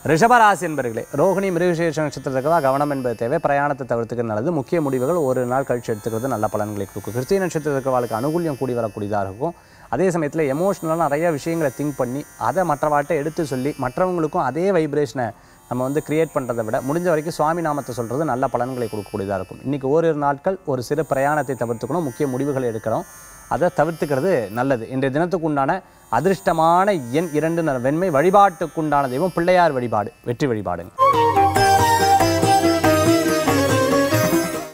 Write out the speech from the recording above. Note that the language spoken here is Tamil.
ரிஷபராசி என்பர்களே ரோகிணி மிருகசீர்ஷ நட்சத்திரத்துக்கு கவனம் என்பது தேவை பிரயாணத்தை தவிர்த்துக்கிறது நல்லது முக்கிய முடிவுகள் ஒரு நாள் கழிச்சு எடுத்துக்கிறது நல்ல பலன்களை கொடுக்கும் கிருத்திய நட்சத்திரத்துக்கு வாழ்க்கை அனுகூல்யம் கூடி வரக்கூடியதாக இருக்கும் அதே சமயத்தில் எமோஷ்னலாக நிறைய விஷயங்களை திங்க் பண்ணி அதை மற்றவாட்ட எடுத்து சொல்லி மற்றவங்களுக்கும் அதே வைப்ரேஷனை நம்ம வந்து கிரியேட் பண்ணுறதை விட முடிஞ்ச வரைக்கும் சுவாமி நாமத்தை சொல்கிறது நல்ல பலன்களை கொடுக்கக்கூடியதாக இருக்கும் இன்றைக்கி ஓரிரு நாட்கள் ஒரு சிறு பிரயாணத்தை தவிர்த்துக்கணும் முக்கிய முடிவுகளை எடுக்கணும் அதை தவிர்த்துக்கிறது நல்லது இன்றைய தினத்துக்கு உண்டான அதிர்ஷ்டமான எண் இரண்டு நிற வெண்மை வழிபாட்டுக்குண்டான தெய்வம் பிள்ளையார் வழிபாடு வெற்றி வழிபாடுங்க